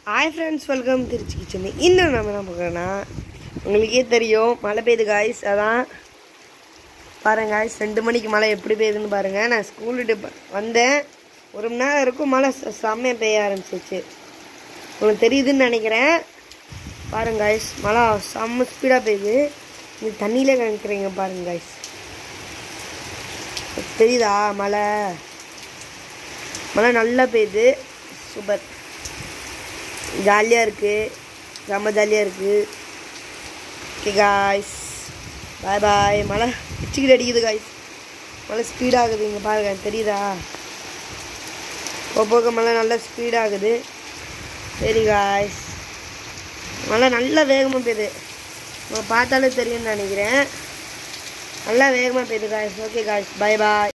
hi friends welcome Trichy kitchen இன்னும் நம்ம என்ன பார்க்குறோன்னா உங்களுக்கே தெரியும் மழை பெய்யுது காய்ஸ் அதான் பாருங்க guys, ரெண்டு மணிக்கு மழை எப்படி பெய்யுதுன்னு பாருங்கள் நான் ஸ்கூல் விட்டு ப- வந்தேன் ஒரு மணி நேரம் இருக்கும் மழை செ- செம்மையா பெய்ய ஆரம்பிச்சிச்சு உங்களுக்கு தெரியுதுன்னு நினைக்கிறேன் பாருங்க guys மழை செம்ம ஸ்பீடாக பெய்யுது நீ தண்ணியிலே கணக்கிறீங்க பாருங்க guys தெரியுதா மழை மழை நல்லா பெய்யுது சூப்பர் ஜாலியாக இருக்குது செம்ம ஜாலியாக இருக்குது ஓகே காய்ஸ் பாய் பாய் மழை பிச்சுக்கிட்டு அடிக்குது காய்ஸ் மழை ஸ்பீடாகுது இங்கே பாருங்க தெரியுதா போக போக மழை நல்லா ஸ்பீடாகுது சரி காய்ஸ் மழை நல்லா வேகமாக பெய்யுது நம்ம பார்த்தாலே தெரியும்னு நினைக்கிறேன் நல்லா வேகமாக பெய்யுது காய்ஸ் ஓகே காய்ஸ் பாய் பாய்